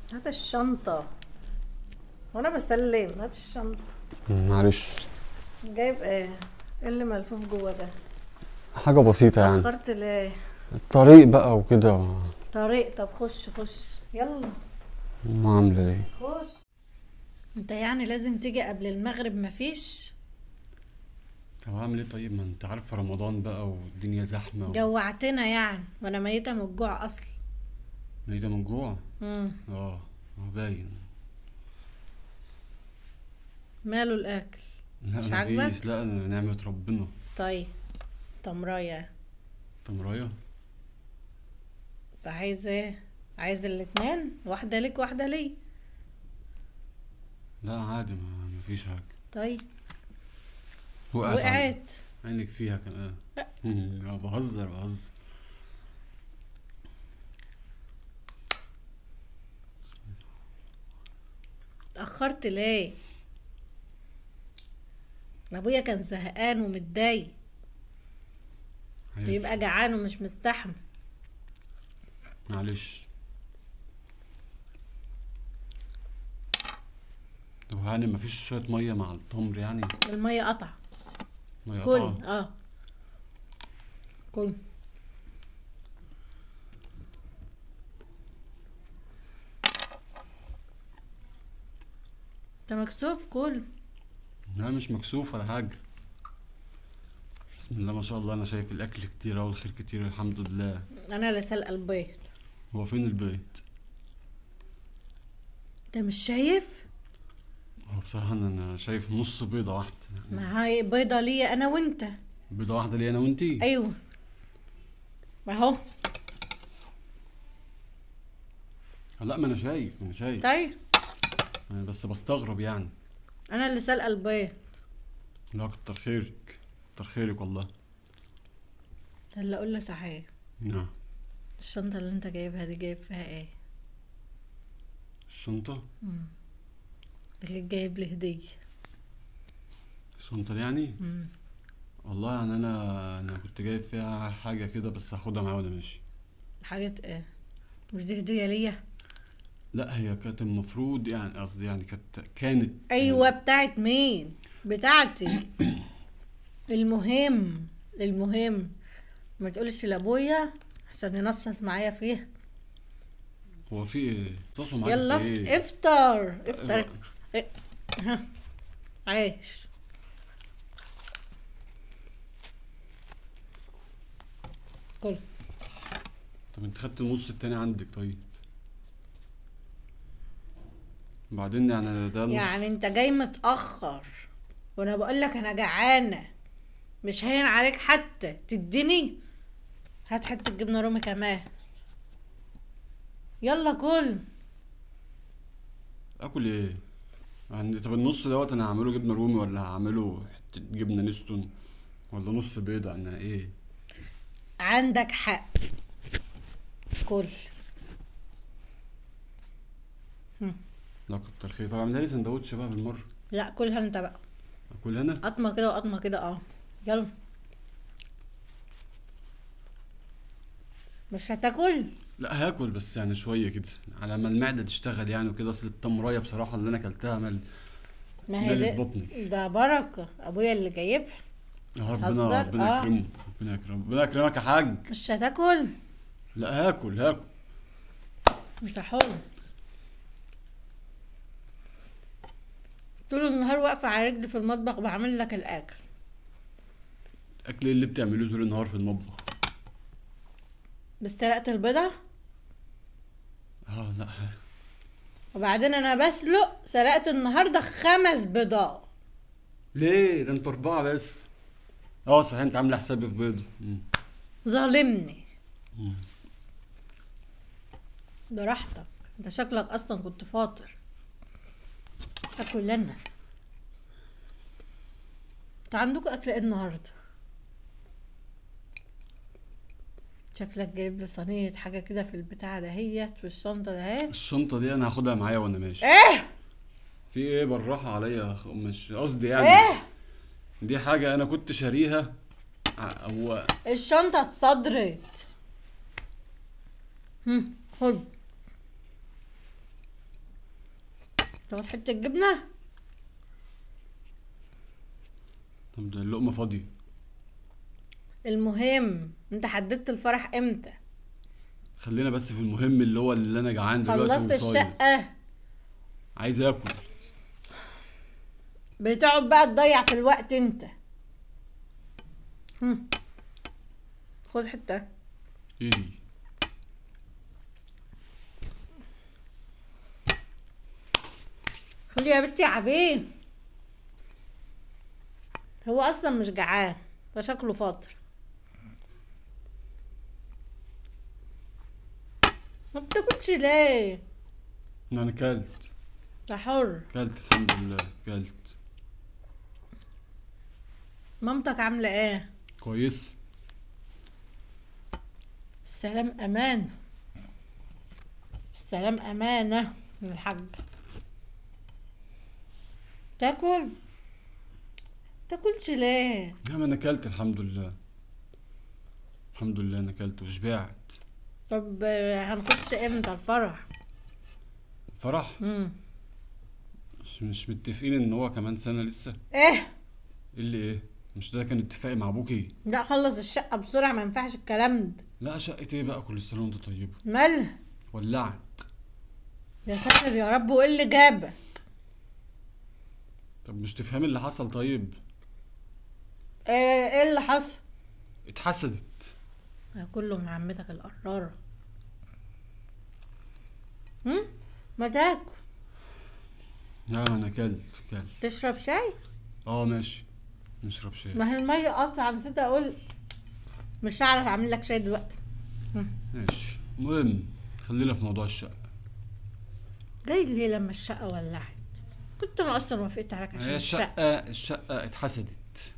هات الشنطة وانا بسلم هات الشنطة معلش جايب ايه ايه اللي ملفوف جوه ده حاجة بسيطة يعني اخرت ليه الطريق بقى وكده طريق طب خش خش يلا ما عاملة ايه خش انت يعني لازم تيجي قبل المغرب مفيش طب هعمل ايه طيب ما انت عارف رمضان بقى والدنيا زحمة و... جوعتنا يعني وانا ميتة من الجوع اصلا ميتة من جوع مم. اه هو باين ماله الاكل لا مش مفيش عاجبك؟ لا انا نعمة ربنا طيب تمراية تمراية انت عايز ايه عايز الاتنين واحدة ليك واحدة لي لا عادي ما مفيش حاجة طيب وقعت على- وقعت عينك فيها كمان اه بهزر بهزر اتأخرت ليه ابويا كان زهقان ومتضايق معلش. بيبقى جعان ومش مستحمل معلش طب هاني مفيش شوية مية مع التمر يعني المية قطع مية كل قطعة. اه كل انت مكسوف كل لا مش مكسوف ولا حاجة بسم الله ما شاء الله أنا شايف الأكل كتير أوي الخير كتير الحمد لله انا اللي سلقه البيض هو فين البيت؟ انت مش شايف هو بصراحة أنا أنا شايف نص بيضة واحدة يعني ما هي بيضة ليا انا وانت بيضة واحدة لي أنا وأنتي ايوه اهو لا ما أنا شايف أنا شايف طيب أنا بس بستغرب يعني انا اللي سلقه البيض لا كتر خيرك كتر خيرك والله هلا اقول لك صحيح نعم الشنطة اللي انت جايبها دي جايب فيها ايه الشنطة اللي جايب لي هدية الشنطة دي يعني مم. والله يعني أنا أنا كنت جايب فيها حاجة كده بس هاخدها معايا وأنا ماشي حاجة ايه مش دي هدية ليا لا هي كانت المفروض يعني قصدي يعني كانت كانت ايوه بتاعت مين بتاعتي المهم المهم ما تقولش لابويا عشان ينصص معايا فيها هو في ايه؟ اتصلوا معاك يلا في افت- ايه؟ افطر افطر إيه. ها عايش كل طب انت خدت النص التاني عندك طيب بعدين يعني ده نص يعني انت جاي متأخر وانا بقول لك انا جعانة مش هين عليك حتى تديني هات حتة جبنة رومي كمان يلا كل اكل ايه؟ يعني طب النص دوت انا هعمله جبنه رومي ولا هعمله حته جبنه نستون ولا نص بيضه انا ايه؟ عندك حق كل لا كتر خير طب اعملها لي سندوتش بقى بالمره لا كلها انت بقى اكل انا؟ قطمة كده وقطمة كده اه يلا مش هتاكل لا هاكل بس يعني شويه كده على ما المعده تشتغل يعني وكده اصل التمرايه بصراحه اللي انا اكلتها مل ما هي ملت ده بطني ده بركة ابويا اللي جايبها يا ربنا هزر؟ ربنا آه. يكرمه ربنا يكرمه ربنا يكرمك يا حاج مش هتاكل لا هاكل هاكل مش حر طول النهار واقفة على رجلي في المطبخ بعمل لك الأكل اكل ايه اللي بتعملوه طول النهار في المطبخ بس سلقت البيضة اه لا وبعدين أنا بسلق سلقت النهاردة خمس بيضات ليه ده انتوا اربعه بس اه صحيح انت عامله حسابي في بيضه مم. ظالمني مم. براحتك انت شكلك أصلا كنت فاطر أكل لنا انت عندكوا أكل ايه النهاردة شكلك جايب لي صينية حاجة كده في البتاع دهيت والشنطة دهيت الشنطه دي انا هاخدها معايا وانا ماشي ايه في ايه بالراحه عليا يا أخ- مش قصدي يعني ايه دي حاجه انا كنت شاريها ع- هو الشنطة اتصدرت هم خد تاخد حته جبنه طب ده اللقمه فاضيه المهم انت حددت الفرح امتى خلينا بس في المهم اللي هو اللي انا جعان دلوقتي خلصت وصايم. الشقه عايز اكل بتقعد بقى تضيع في الوقت انت هم. خد حته ايه دي خدي يا بنتي عبيه هو اصلا مش جعان ده شكله فاطر ما بتاكلش ليه انا كلت ده حر كلت الحمد لله كلت مامتك عامله ايه كويس السلام امان السلام امانه من الحاج تاكل تاكلش ليه يا ما انا كلت الحمد لله الحمد لله انا كلت وشبعت طب آه، هنخش امتى الفرح فرح امم مش, مش متفقين ان هو كمان سنه لسه ايه ايه اللي ايه مش ده كان اتفاقي مع ابوكي لا خلص الشقه بسرعه ما ينفعش الكلام ده لا شقة ايه بقى كل سنه وانت طيبه مالها ولعت يا ساتر يا رب وايه اللي جابك طب مش تفهمي اللي حصل طيب ايه إيه اللي حصل اتحسدت كله من عمتك القرارة هم؟ ما تاكل لا انا كلت كلت تشرب شاي اه ماشي نشرب شاي ما هي المية قطع نسيت اقول مش هعرف اعمل لك شاي دلوقتي ماشي المهم خلينا في موضوع الشقة جاي ليه لما الشقة ولعت كنت انا اصلا وافقت عليك عشان هي الشقة الشقة الشقة اتحسدت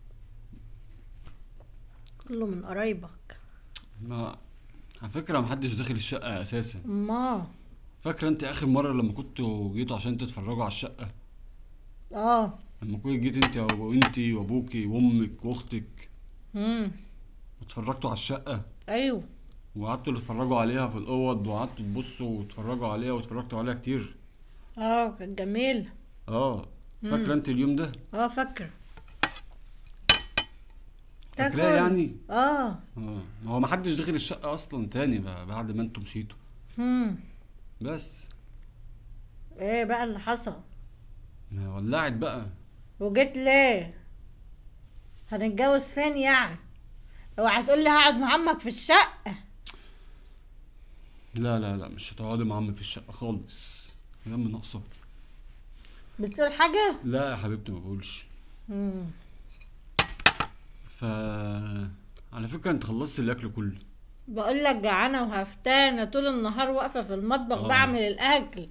كله من قرايبك ما على فكرة محدش داخل الشقة اساسا ما فاكرة انت اخر مرة لما كنتوا جيتوا عشان تتفرجوا على الشقة اه لما كنت جيت انت وانتي وابوكي وامك واختك امم واتفرجتوا على الشقة ايوه وقعدتوا تتفرجوا عليها في الاوض وقعدتوا تبصوا وتتفرجوا عليها واتفرجتوا عليها كتير اه كانت جميلة اه فاكرة انت اليوم ده اه فاكر فاكراه تاكل. يعني اه اه ما هو محدش دخل الشقة اصلا تاني بقى بعد ما انتوا مشيتوا امم بس ايه بقى اللي حصل ما ولعت بقى وجيت ليه هنتجوز فين يعني اوعى تقول لي هقعد مع عمك في الشقة لا لا لا مش هتقعدي مع عمي في الشقة خالص يا عم ناقصة بتقول حاجة لا يا حبيبتي ما بقولش مم. ف على فكرة انت خلصت الاكل كله بقول لك جعانة وهفتانة طول النهار واقفة في المطبخ آه. بعمل الأكل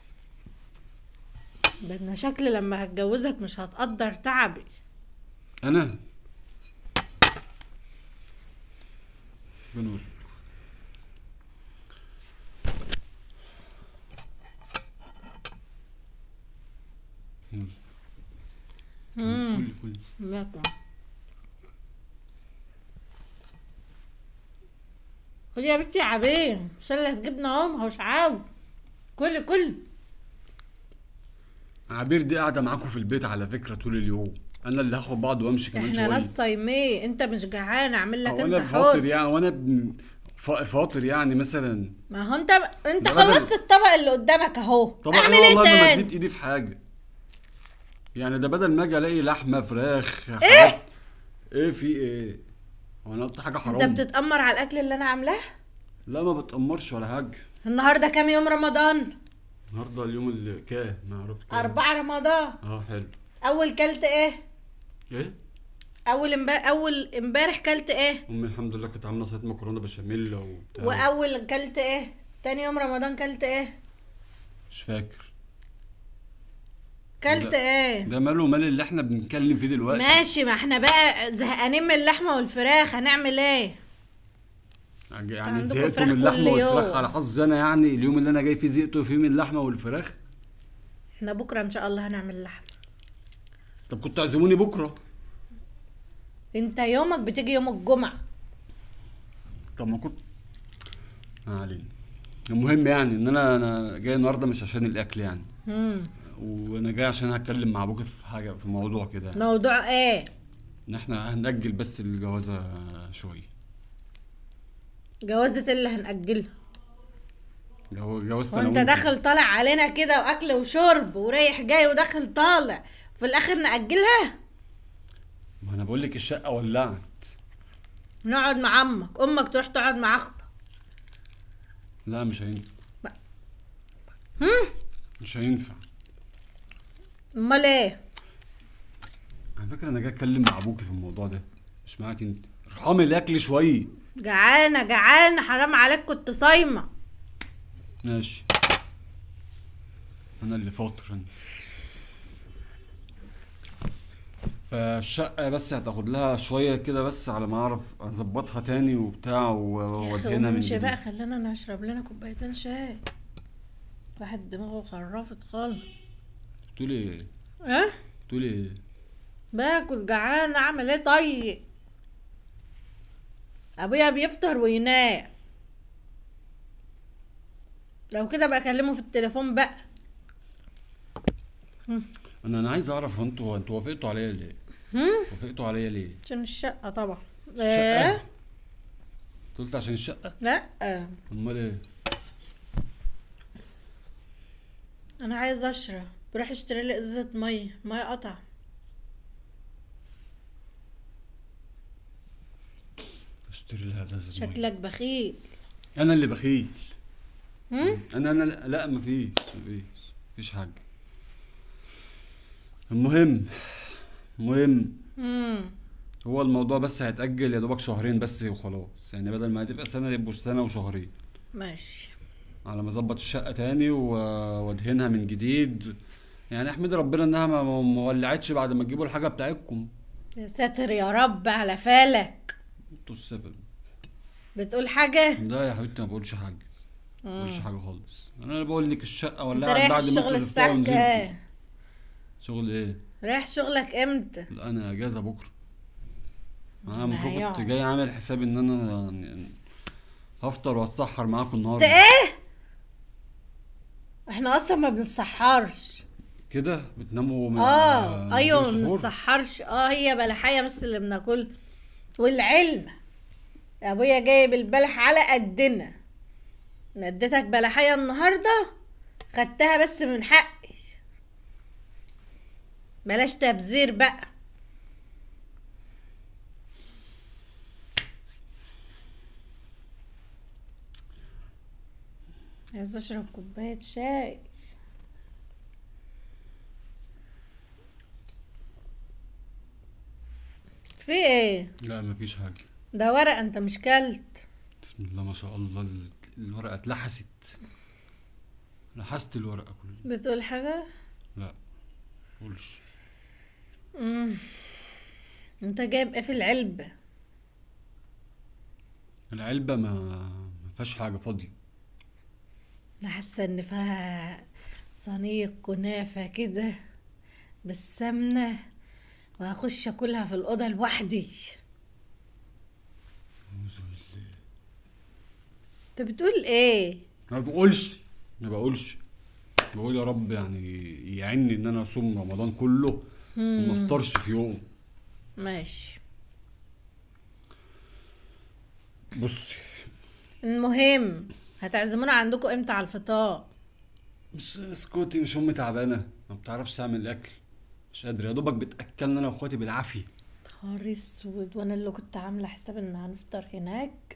ده انا شكلي لما هتجوزك مش هتقدر تعبي انا ربنا يستر يلا مم. كل كل باكل خدي يا بنتي عبيه مثلث جبنة اهو ما هوش عاو كل كل عبير دي قاعدة معاكم في البيت على فكرة طول اليوم انا اللي هاخد بعض وامشي كمان احنا شوية ناس صايمين انت مش جعان اعمل لك هو انت انا فاطر حر يعني وانا ابن فا- فاطر يعني مثلا ما هو انت انت ده بدل- خلصت الطبق اللي قدامك اهو طبعا اعمل ايه ايه والله ما تاني مديت ايدي في حاجه يعني ده بدل ما اجي الاقي لحمه فراخ ايه ايه في ايه هو انا قلت حاجه حرام انت بتتأمر على الاكل اللي انا عاملاه لا ما بتأمرش ولا حاجه النهارده كام يوم رمضان النهارده اليوم اللي كاه ما عرفت كام. أربعة رمضان اه حلو أول كلت إيه؟ ايه أول امبارح أول امبارح كلت إيه؟ امي الحمد لله كانت عامله صينيه مكرونه بشاميل وبتاع وأول كلت إيه؟ تاني يوم رمضان كلت إيه؟ مش فاكر كلت ده- إيه؟ ده ماله مال اللي احنا بنتكلم فيه دلوقتي ماشي ما احنا بقى زهقانين من اللحمة والفراخ هنعمل إيه؟ يعني عندكم زهقتوا فراخ من اللحمه كل والفراخ يوم. على حظي انا يعني اليوم اللي انا جاي فيه زهقتوا فيه من اللحمه والفراخ احنا بكرة إن شاء الله هنعمل لحمة طب كنتوا تعزموني بكره أنت يومك بتيجي يوم الجمعة طب ما كنت ما علينا المهم يعني ان انا انا جاي النهارده مش عشان الاكل يعني مم. وانا جاي عشان هتكلم مع ابوك في حاجه في موضوع كده موضوع ايه ان احنا هنأجل بس الجوازه شويه جوازة اللي هنأجلها جو- جوازة انا وانت وانت. داخل طالع علينا كده واكل وشرب ورايح جاي وداخل طالع في الاخر نأجلها ما انا بقول لك الشقه ولعت نقعد مع امك امك تروح تقعد مع اختك لا مش هينفع هم مش هينفع امال ايه على فكره انا جاي اتكلم مع ابوكي في الموضوع ده مش معاك انت ارحمي الاكل شويه جعانه جعانه حرام عليك كنت صايمه ماشي انا اللي فاطر انا فالشقة بس هتاخد لها شوية كده بس على ما اعرف اظبطها تاني وبتاع وادهنها من مش بقى جديد خلينا نشرب لنا كوبايتين شاي واحد دماغه خرفت خالص تقولي ايه؟ اه تقولي ايه؟ باكل جعان اعمل ايه طيب ابويا بيفطر وينام لو كده بقى اكلمه في التليفون بقى انا انا عايز اعرف هو انتوا انتوا وافقتوا عليا ليه؟ هم وافقتوا عليا ليه؟ عشان الشقة طبعا الشقة؟ ايه قلت عشان الشقة؟ لا امال ايه؟ انا عايز اشرب بروح اشتري لي ازازة مية مية قطع اشتري لها ازازة مية. شكلك بخيل انا اللي بخيل هم انا انا لا, لا مفيش مفيش مفيش حاجة المهم المهم هم هو الموضوع بس هيتأجل يا دوبك شهرين بس وخلاص يعني بدل ما هتبقى سنة يبقوا سنة وشهرين ماشي على ما اظبط الشقة تاني و- وادهنها من جديد يعني احمد ربنا انها ما ما- ما ولعتش بعد ما تجيبوا الحاجة بتاعتكم يا ساتر يا رب على فالك انتوا السبب بتقول حاجة لا يا حبيبتي ما بقولش حاجة ما بقولش حاجة خالص انا بقول لك الشقة انت ولعت رايح بعد ما الشغل انتوا تدفعوا الساعة ونزلتوا. كام شغل ايه؟ رايح شغلك امتى لا انا اجازة بكرة انا ما المفروض هيقعد. كنت جاي عامل حساب ان انا يعني هفطر واتسحر معاكم انت النهارده ايه احنا اصلا ما بنسحرش كده بتناموا من اه من ايوه غير ما سحور؟ بنسحرش اه هي بلحية بس اللي بناكل والعلم ابويا جايب البلح على قدنا أنا اديتك بلحية النهاردة خدتها بس من حقي بلاش تبذير بقى عايز اشرب كوباية شاي في ايه لا مفيش حاجة ده ورق انت مش كلت بسم الله ما شاء الله ال- الورقة اتلحست لحست الورقة كلها بتقول حاجة لا قولش مم. انت جايب ايه في العلبة العلبة ما ما فيهاش حاجة فاضية انا حاسة ان فيها صينية كنافة كده بالسمنة وهخش اكلها في الأوضة لوحدي أعوذ بالله. انت بتقول ايه ما بقولش ما بقولش بقول يا رب يعني يعيني ان انا اصوم رمضان كله وما افطرش في يوم ماشي بصي المهم هتعزمونا عندكم امتى على الفطار مش اسكتي مش امي تعبانة ما بتعرفش تعمل الاكل مش قادرة يا دوبك بتاكلنا انا واخواتي بالعافية نهار اسود وانا اللي كنت عاملة حساب ان هنفطر هناك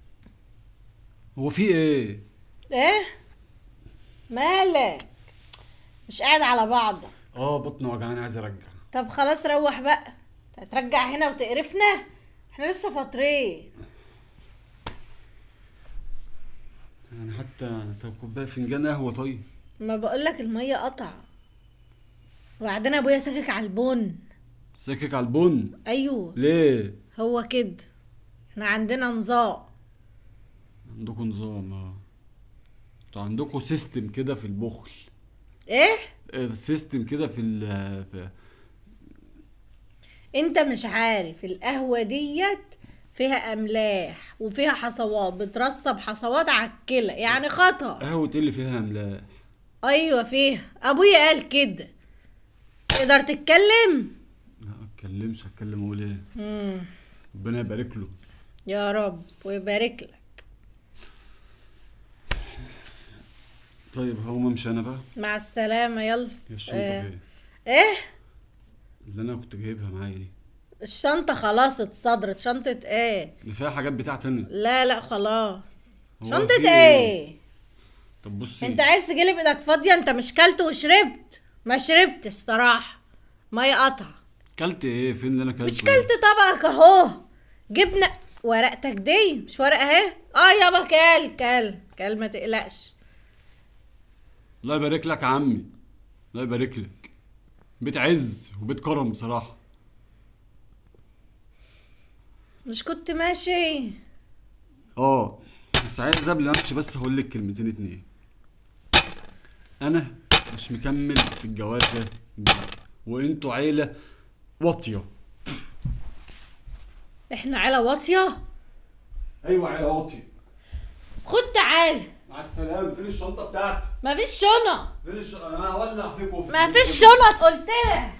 هو في ايه ايه مالك مش قاعد على بعضك اه بطني وجعاني عايز ارجع طب خلاص روح بقى هترجع هنا وتقرفنا احنا لسه فاطرين يعني حتى طب كوبايه فنجان قهوه طيب ما بقولك المية قطع وبعدين ابويا ساكك على البن ساكك على البن ايوه ليه هو كده احنا عندنا نظام عندكم نظام اه انتوا عندكم سيستم كده في البخل ايه آه، سيستم كده في ال في انت مش عارف القهوة ديت فيها املاح وفيها حصوات بترسب حصوات على الكلى يعني خطر قهوة ايه اللي فيها املاح ايوه فيها ابويا قال كده تقدر تتكلم لا ما اتكلمش اتكلم اقول ايه مم. ربنا يبارك له يا رب ويبارك لك طيب هقوم امشي انا بقى مع السلامة يلا هي الشنطه آه. فين ايه اللي انا كنت جايبها معايا دي الشنطة خلاص اتصدرت شنطة ايه اللي فيها حاجات بتاعتي انا لا لا خلاص هو شنطة في ايه طب بصي انت عايز تجيلي بايدك فاضية انت مش كلت وشربت ما شربتش صراحة مية قطع كلت ايه فين اللي انا كلته مش كلت طبقك اهو جبنة ورقتك دي مش ورقة اهي اه يابا كل كل كل ما تقلقش الله يبارك لك يا عمي الله يبارك لك بيت عز وبيت كرم بصراحه مش كنت ماشي اه بس عايز قبل ما امشي بس هقول لك كلمتين اتنين انا مش مكمل في الجواز ده وانتوا عيله واطيه احنا عيلة واطية ايوه عيله واطيه خد تعال مع السلامه فين الشنطه بتاعتي مفيش شنط فين الش... انا هولع فيكم مفيش شنط قلت لك